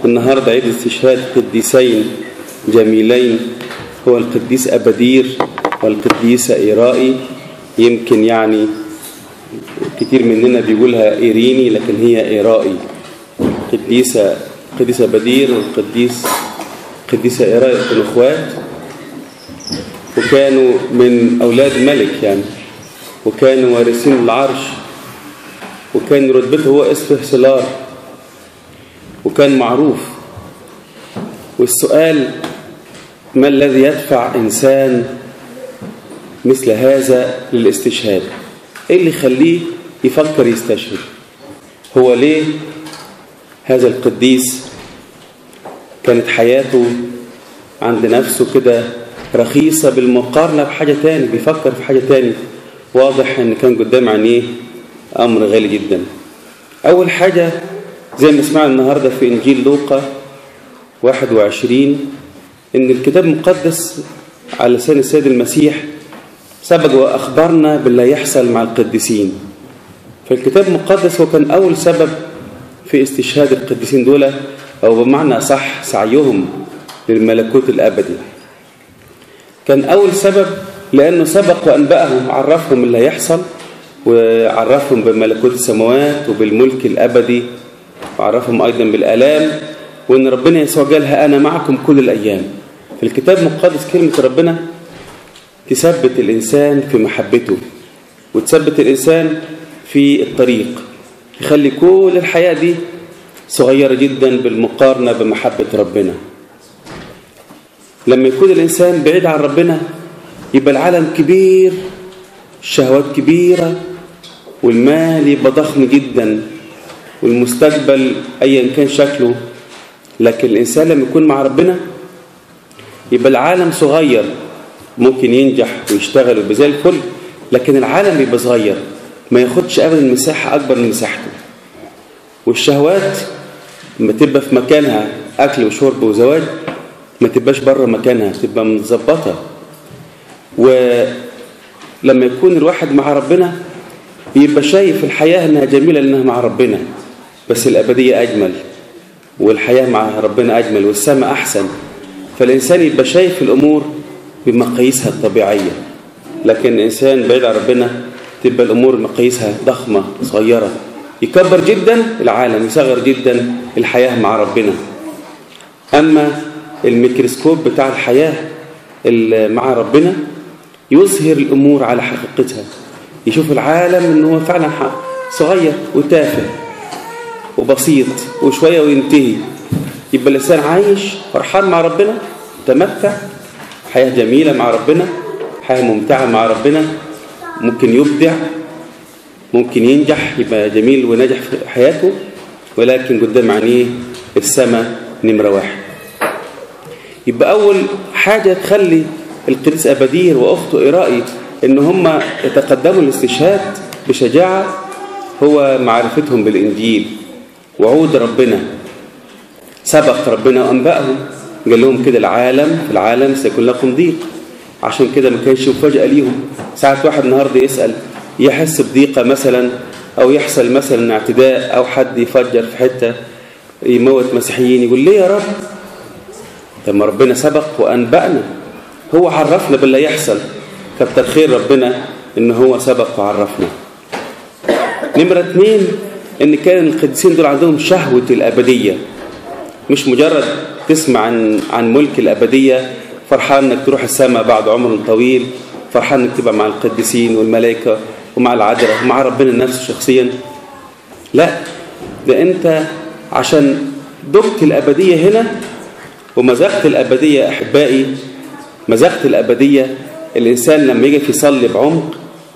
النهاردة عيد استشهاد قديسين جميلين هو القديس أبدير والقديسة إيرائي يمكن يعني كتير مننا بيقولها إيريني لكن هي إيرائي قديسة قديسة بدير والقديس قديسة إيرائي كانوا إخوات وكانوا من أولاد ملك يعني وكانوا وارثين العرش وكان رتبته هو اسمه سلار وكان معروف والسؤال ما الذي يدفع إنسان مثل هذا للاستشهاد إيه اللي يخليه يفكر يستشهد هو ليه هذا القديس كانت حياته عند نفسه كده رخيصة بالمقارنة بحاجة تاني بيفكر في حاجة تاني واضح ان كان قدام عينيه امر غالي جدا اول حاجة زي ما سمعنا النهاردة في انجيل لوقا 21 ان الكتاب المقدس على لسان السيد المسيح سبق واخبرنا باللي يحصل مع القديسين فالكتاب المقدس هو كان اول سبب في استشهاد القديسين دول او بمعنى صح سعيهم للملكوت الابدي كان اول سبب لأنه سبق وأنبأهم عرفهم اللي هيحصل وعرفهم بملكوت السماوات وبالملك الأبدي وعرفهم أيضا بالآلام وأن ربنا يسوع قالها أنا معكم كل الأيام في الكتاب المقدس كلمة ربنا تثبت الإنسان في محبته وتثبت الإنسان في الطريق يخلي كل الحياة دي صغيرة جدا بالمقارنة بمحبة ربنا لما يكون الإنسان بعيد عن ربنا يبقى العالم كبير الشهوات كبيرة والمال يبقى ضخم جدا والمستقبل أيا كان شكله لكن الإنسان لما يكون مع ربنا يبقى العالم صغير ممكن ينجح ويشتغل ويبقى زي الفل لكن العالم يبقى صغير ما ياخدش أبدا مساحة أكبر من مساحته والشهوات لما تبقى في مكانها أكل وشرب وزواج ما تبقاش بره مكانها تبقى متظبطه ولما يكون الواحد مع ربنا يبقى شايف الحياة انها جميلة لانها مع ربنا بس الأبدية أجمل والحياة مع ربنا أجمل والسماء أحسن فالإنسان يبقى شايف الأمور بمقاييسها الطبيعية لكن الإنسان بعيد عن ربنا تبقى الأمور مقاييسها ضخمة صغيرة يكبر جدا العالم يصغر جدا الحياة مع ربنا أما الميكروسكوب بتاع الحياة مع ربنا يظهر الأمور على حقيقتها يشوف العالم أنه هو فعلا صغير وتافه وبسيط وشوية وينتهي يبقى الإنسان عايش فرحان مع ربنا تمتع حياة جميلة مع ربنا حياة ممتعة مع ربنا ممكن يبدع ممكن ينجح يبقى جميل ونجح في حياته ولكن قدام عينيه السماء نمرة واحد يبقى أول حاجة تخلي القديس أبدير وأخته إيرائي إن هم يتقدموا الاستشهاد بشجاعة هو معرفتهم بالإنجيل وعود ربنا سبق ربنا وأنبأهم قال لهم كده العالم في العالم سيكون لكم ضيق عشان كده ما كانش مفاجأة ليهم ساعة واحد النهاردة يسأل يحس بضيقة مثلا أو يحصل مثلا اعتداء أو حد يفجر في حتة يموت مسيحيين يقول ليه يا رب لما ربنا سبق وأنبأنا هو عرفنا باللي يحصل كتر خير ربنا إن هو سبق وعرفنا نمرة اتنين إن كان القديسين دول عندهم شهوة الأبدية مش مجرد تسمع عن عن ملك الأبدية فرحان إنك تروح السماء بعد عمر طويل فرحان إنك تبقى مع القديسين والملائكة ومع العذراء ومع ربنا نفسه شخصيا لا ده أنت عشان دقت الأبدية هنا ومذاقة الأبدية أحبائي مذاقة الأبدية الإنسان لما يجي يصلي بعمق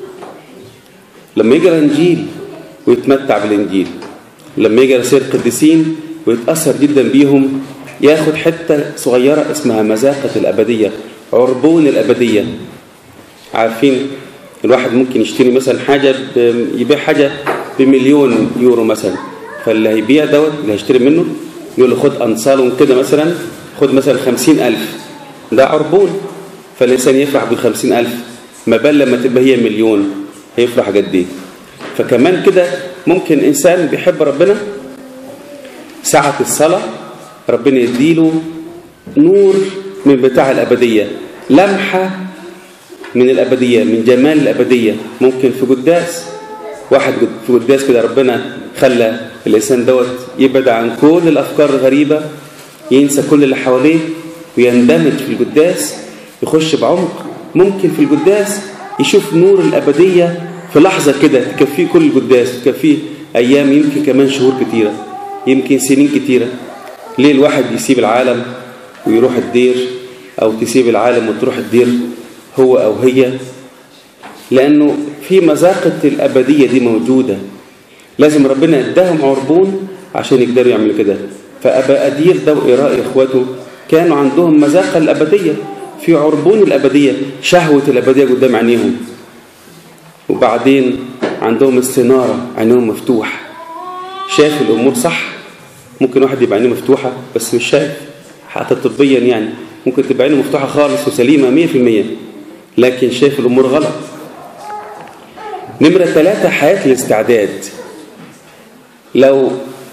لما يقرأ إنجيل ويتمتع بالإنجيل لما يقرأ سير القديسين ويتأثر جدا بيهم ياخد حتة صغيرة اسمها مذاقة الأبدية عربون الأبدية عارفين الواحد ممكن يشتري مثلا حاجة يبيع حاجة بمليون يورو مثلا فاللي هيبيع دوت اللي هيشتري منه يقول له خد أنصال كده مثلا خد مثلا خمسين ألف ده عربون فالإنسان يفرح بخمسين ألف ما بال لما تبقى هي مليون هيفرح قد ايه فكمان كده ممكن إنسان بيحب ربنا ساعة الصلاة ربنا يديله نور من بتاع الأبدية لمحة من الأبدية من جمال الأبدية ممكن في قداس واحد في قداس كده ربنا خلى الإنسان دوت يبعد عن كل الأفكار الغريبة ينسى كل اللي حواليه ويندمج في القداس يخش بعمق ممكن في القداس يشوف نور الأبدية في لحظة كده تكفيه كل القداس تكفيه أيام يمكن كمان شهور كتيرة يمكن سنين كتيرة ليه الواحد يسيب العالم ويروح الدير أو تسيب العالم وتروح الدير هو أو هي لأنه في مذاقة الأبدية دي موجودة لازم ربنا اداهم عربون عشان يقدروا يعملوا كده فأبا أدير ده وإراء إخواته كانوا عندهم مذاقة الأبدية في عربون الأبدية شهوة الأبدية قدام عينيهم وبعدين عندهم استنارة عينهم مفتوح شاف الأمور صح ممكن واحد يبقى عينيه مفتوحة بس مش شايف حتى طبيا يعني ممكن تبقى عينه مفتوحة خالص وسليمة مية في المية لكن شايف الأمور غلط نمرة ثلاثة حياة الاستعداد لو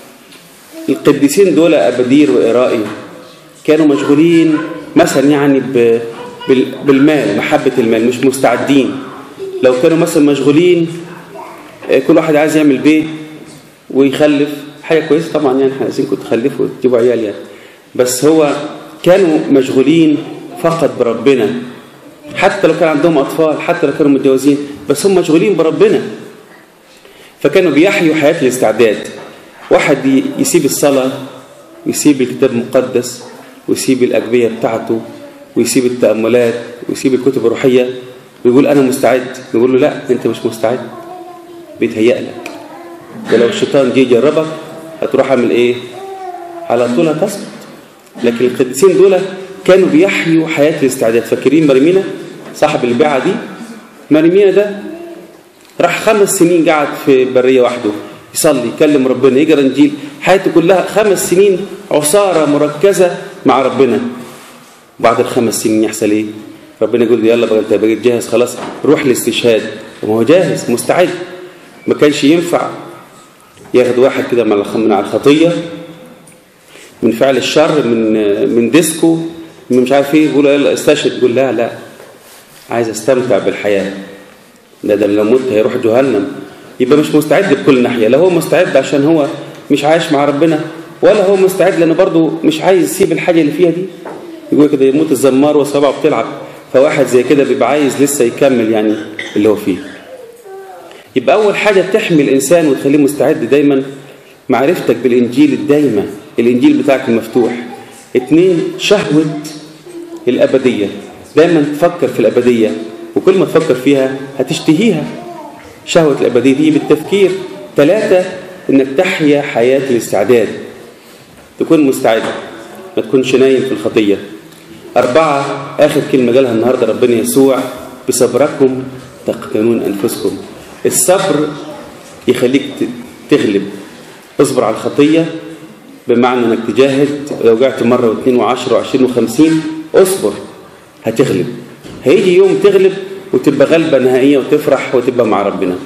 القديسين دول أبدير وإرائي كانوا مشغولين مثلا يعني بالمال محبة المال مش مستعدين لو كانوا مثلا مشغولين كل واحد عايز يعمل بيت ويخلف حاجة كويسة طبعا يعني احنا عايزينكم تخلفوا وتجيبوا عيال يعني بس هو كانوا مشغولين فقط بربنا حتى لو كان عندهم أطفال حتى لو كانوا متجوزين بس هم مشغولين بربنا فكانوا بيحيوا حياة الاستعداد واحد يسيب الصلاة ويسيب الكتاب المقدس ويسيب الأجبية بتاعته ويسيب التأملات ويسيب الكتب الروحية ويقول أنا مستعد نقول له لا أنت مش مستعد بيتهيأ لك ده لو الشيطان جه يجربك هتروح عامل إيه على طول هتسقط لكن القديسين دول كانوا بيحيوا حياة الاستعداد فاكرين مريمينا صاحب البيعة دي مريمينا ده راح خمس سنين قعد في برية وحده يصلي يكلم ربنا يقرا انجيل حياته كلها خمس سنين عصاره مركزه مع ربنا بعد الخمس سنين يحصل ايه ربنا يقول له يلا بقى انت بقيت جاهز خلاص روح الاستشهاد وما هو جاهز مستعد ما كانش ينفع ياخد واحد كده من على الخطيه من فعل الشر من من ديسكو من مش عارف ايه يقول يلا استشهد يقول لا لا عايز استمتع بالحياه ده ده لو مت هيروح جهنم يبقى مش مستعد بكل ناحية لا هو مستعد عشان هو مش عايش مع ربنا ولا هو مستعد لأنه برضه مش عايز يسيب الحاجة اللي فيها دي يقول كده يموت الزمار وصبعه بتلعب فواحد زي كده بيبقى عايز لسه يكمل يعني اللي هو فيه يبقى أول حاجة تحمي الإنسان وتخليه مستعد دايما معرفتك بالإنجيل الدايمة الإنجيل بتاعك المفتوح اتنين شهوة الأبدية دايما تفكر في الأبدية وكل ما تفكر فيها هتشتهيها شهوة الأبدية دي بالتفكير ثلاثة إنك تحيا حياة الاستعداد تكون مستعد ما تكونش نايم في الخطية أربعة آخر كلمة قالها النهاردة ربنا يسوع بصبركم تقتنون أنفسكم الصبر يخليك تغلب اصبر على الخطية بمعنى انك تجاهد لو وقعت مرة واثنين وعشرة وعشرين وخمسين اصبر هتغلب هيجي يوم تغلب وتبقى غلبة نهائية وتفرح وتبقى مع ربنا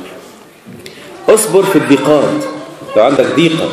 اصبر في الضيقات لو عندك ضيقة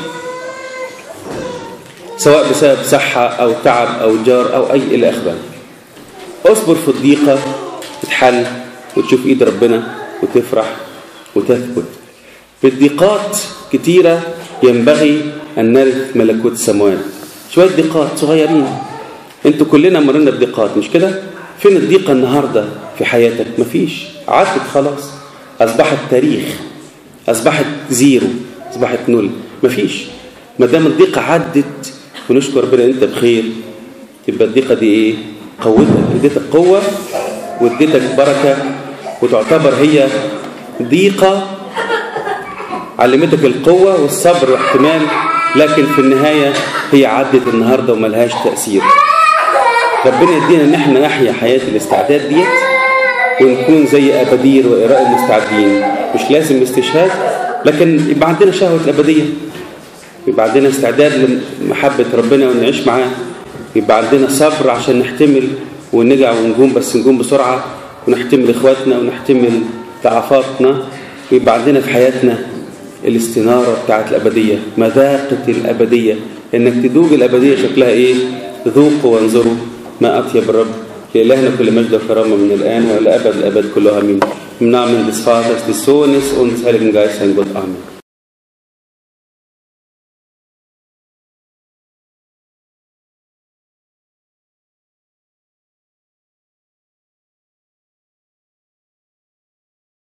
سواء بسبب صحة أو تعب أو جار أو أي إلى آخره اصبر في الضيقة تتحل وتشوف إيد ربنا وتفرح وتثبت في الضيقات كتيرة ينبغي أن نرث ملكوت السماوات شوية ضيقات صغيرين انتوا كلنا مرينا بضيقات مش كده فين الضيقة النهاردة في حياتك مفيش عدت خلاص أصبحت تاريخ أصبحت زيرو أصبحت نول مفيش ما دام الضيقة عدت ونشكر ربنا أنت بخير تبقى الضيقة دي إيه قوتك اديتك قوة واديتك بركة وتعتبر هي ضيقة علمتك القوة والصبر واحتمال لكن في النهاية هي عدت النهاردة وملهاش تأثير ربنا يدينا ان احنا نحيا حياة الاستعداد ديت ونكون زي أبدير وإراء المستعدين مش لازم استشهاد لكن يبقى عندنا شهوة الأبدية يبقى عندنا استعداد لمحبة ربنا ونعيش معاه يبقى عندنا صبر عشان نحتمل ونرجع ونقوم بس نقوم بسرعة ونحتمل إخواتنا ونحتمل ضعفاتنا ويبقى عندنا في حياتنا الاستنارة بتاعت الأبدية مذاقة الأبدية إنك تذوق الأبدية شكلها إيه ذوقوا وانظروا ما أطيب الرب لإلهنا كل مجد وكرامة من الآن وإلى أبد الأبد كلها من Im Namen des Vaters, des Sohnes und des Heiligen Geistes, ein Gott. Amen.